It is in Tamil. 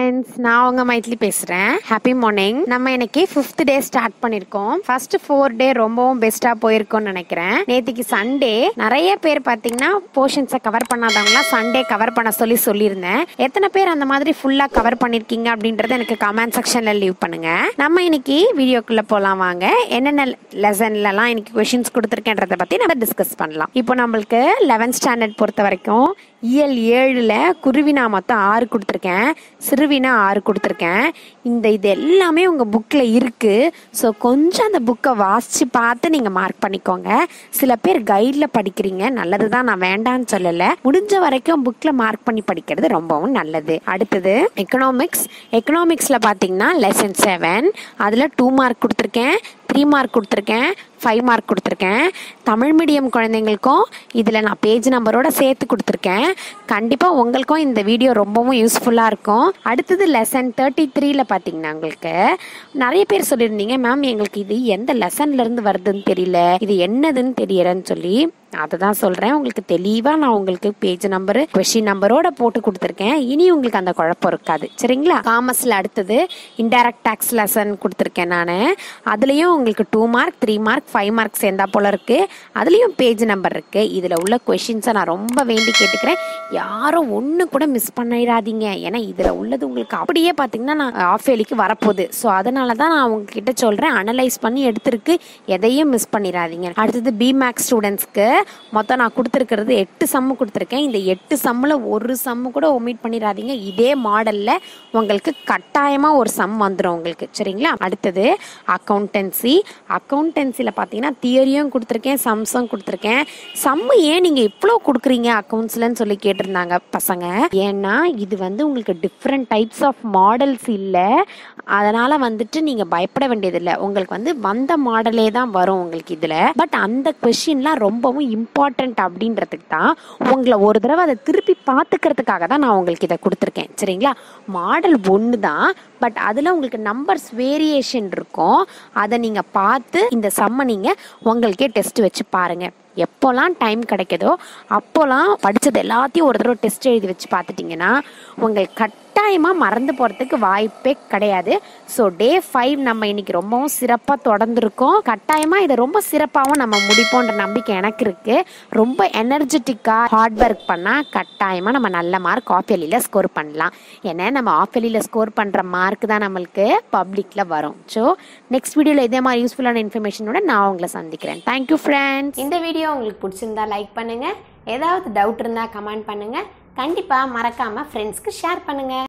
ஃப்ரெண்ட்ஸ் நான் உங்க மைத்லி பேசுறேன் ஹாப்பி மார்னிங் நம்ம இன்னைக்கு ஃபிஃப்த் டே ஸ்டார்ட் பண்ணிருக்கோம் ஃபர்ஸ்ட் ஃபோர் டே ரொம்பவும் பெஸ்டா போயிருக்கோம்னு நினைக்கிறேன் நேத்திக்கு சண்டே நிறைய பேர் பாத்தீங்கன்னா போர்ஷன்ஸை கவர் பண்ணாதவங்களாம் சண்டே கவர் பண்ண சொல்லி சொல்லியிருந்தேன் எத்தனை பேர் அந்த மாதிரி ஃபுல்லா கவர் பண்ணிருக்கீங்க அப்படின்றத எனக்கு கமெண்ட் செக்ஷன்ல லீவ் பண்ணுங்க நம்ம இன்னைக்கு வீடியோக்குள்ள போலாம் வாங்க என்னென்ன லெசன்லலாம் இன்னைக்கு கொஷின்ஸ் கொடுத்துருக்கேன்றத பத்தி நம்ம டிஸ்கஸ் பண்ணலாம் இப்போ நம்மளுக்கு லெவன்த் ஸ்டாண்டர்ட் பொறுத்த வரைக்கும் இயல் ஏழுல குருவினா மொத்தம் ஆறு கொடுத்துருக்கேன் சிறுவினா ஆறு கொடுத்துருக்கேன் இந்த இது எல்லாமே உங்கள் புக்கில் இருக்குது ஸோ கொஞ்சம் அந்த புக்கை வாசித்து பார்த்து நீங்கள் மார்க் பண்ணிக்கோங்க சில பேர் கைடில் படிக்கிறீங்க நல்லது தான் நான் வேண்டான்னு சொல்லலை முடிஞ்ச வரைக்கும் புக்கில் மார்க் பண்ணி படிக்கிறது ரொம்பவும் நல்லது அடுத்தது எக்கனாமிக்ஸ் எக்கனாமிக்ஸில் பார்த்தீங்கன்னா லெசன் செவன் அதில் டூ மார்க் கொடுத்துருக்கேன் த்ரீ மார்க் கொடுத்துருக்கேன் ஃபைவ் மார்க் கொடுத்துருக்கேன் தமிழ் மீடியம் குழந்தைங்களுக்கும் இதில் நான் பேஜ் நம்பரோட சேர்த்து கொடுத்துருக்கேன் கண்டிப்பாக உங்களுக்கும் இந்த வீடியோ ரொம்பவும் யூஸ்ஃபுல்லாக இருக்கும் அடுத்தது லெசன் தேர்ட்டி த்ரீல பார்த்தீங்கன்னா உங்களுக்கு நிறைய பேர் சொல்லியிருந்தீங்க மேம் எங்களுக்கு இது எந்த லெசன்லேருந்து வருதுன்னு தெரியல இது என்னதுன்னு தெரியலன்னு சொல்லி அதை தான் சொல்கிறேன் உங்களுக்கு தெளிவாக நான் உங்களுக்கு பேஜ் நம்பரு கொஷின் நம்பரோட போட்டு கொடுத்துருக்கேன் இனி உங்களுக்கு அந்த குழப்பம் இருக்காது சரிங்களா காமர்ஸில் அடுத்தது இன்டைரக்ட் டேக்ஸ் லெசன் கொடுத்துருக்கேன் நான் அதுலேயும் உங்களுக்கு two mark three mark five mark சேர்ந்தா போல இருக்கு அதுலேயும் பேஜ் நம்பர் இருக்கு இதில் உள்ள கொஷின்ஸை நான் ரொம்ப வேண்டி கேட்டுக்கிறேன் யாரும் ஒன்று கூட மிஸ் பண்ணிடாதீங்க ஏன்னா இதில் உள்ளது உங்களுக்கு அப்படியே பார்த்தீங்கன்னா நான் ஆஃப் ஏலிக்கு வரப்போகுது ஸோ அதனால தான் நான் உங்ககிட்ட சொல்கிறேன் அனலைஸ் பண்ணி எடுத்திருக்கு எதையும் மிஸ் பண்ணிடாதீங்க அடுத்தது பி மேக்ஸ் ஸ்டூடெண்ட்ஸ்க்கு மொத்தம் நான் கொடுத்துருக்கிறது எட்டு சம்மு கொடுத்துருக்கேன் இந்த எட்டு சம்மில் ஒரு சம்மு கூட ஒமிட் பண்ணிடாதீங்க இதே மாடலில் உங்களுக்கு கட்டாயமாக ஒரு சம் வந்துடும் உங்களுக்கு சரிங்களா அடுத்தது அக்கௌண்டன்சி அக்கௌண்டன்சியில் பார்த்தீங்கன்னா தியரியும் கொடுத்துருக்கேன் சம்ஸும் கொடுத்துருக்கேன் சம்மு ஏன் நீங்கள் இவ்வளோ கொடுக்குறீங்க அக்கௌண்ட்ஸ்லன்னு சொல்லி கேட்டிருந்தாங்க பசங்க ஏன்னா இது வந்து உங்களுக்கு டிஃப்ரெண்ட் டைப்ஸ் ஆஃப் மாடல்ஸ் இல்லை அதனால் வந்துட்டு நீங்கள் பயப்பட வேண்டியதில்லை உங்களுக்கு வந்து வந்த மாடலே தான் வரும் உங்களுக்கு இதில் பட் அந்த கொஷின்லாம் ரொம்பவும் இம்பார்ட்டண்ட் அப்படின்றதுக்கு தான் உங்களை ஒரு தடவை அதை திருப்பி பார்த்துக்கிறதுக்காக தான் நான் உங்களுக்கு இதை கொடுத்துருக்கேன் சரிங்களா மாடல் ஒன்று தான் பட் அதில் உங்களுக்கு நம்பர்ஸ் வேரியேஷன் இருக்கும் அதை நீங்கள் பார்த்து இந்த சம்மை நீங்கள் உங்களுக்கே டெஸ்ட் வச்சு பாருங்கள் எப்போல்லாம் டைம் கிடைக்குதோ அப்போல்லாம் படித்தது எல்லாத்தையும் ஒரு தடவை டெஸ்ட் எழுதி வச்சு பார்த்துட்டிங்கன்னா உங்களுக்கு கட்டாயமாக மறந்து போகிறதுக்கு வாய்ப்பே கிடையாது ஸோ டே ஃபைவ் நம்ம இன்னைக்கு ரொம்பவும் சிறப்பாக தொடர்ந்துருக்கோம் கட்டாயமாக இதை ரொம்ப சிறப்பாகவும் நம்ம முடிப்போன்ற நம்பிக்கை எனக்கு இருக்குது ரொம்ப எனர்ஜெட்டிக்காக ஹார்ட் ஒர்க் பண்ணால் கட்டாயமாக நம்ம நல்ல மார்க் ஆஃப் எலியில் ஸ்கோர் பண்ணலாம் ஏன்னா நம்ம ஆஃப் எலியில் ஸ்கோர் பண்ணுற மார்க் தான் நம்மளுக்கு பப்ளிக்கில் வரும் ஸோ நெக்ஸ்ட் வீடியோவில் இதே மாதிரி யூஸ்ஃபுல்லான இன்ஃபர்மேஷனோட நான் உங்களை சந்திக்கிறேன் தேங்க்யூ ஃப்ரெண்ட்ஸ் இந்த வீடியோ உங்களுக்கு பிடிச்சிருந்தா லைக் பண்ணுங்கள் ஏதாவது டவுட் இருந்தால் கமெண்ட் பண்ணுங்கள் கண்டிப்பாக மறக்காமல் ஃப்ரெண்ட்ஸ்க்கு ஷேர் பண்ணுங்கள்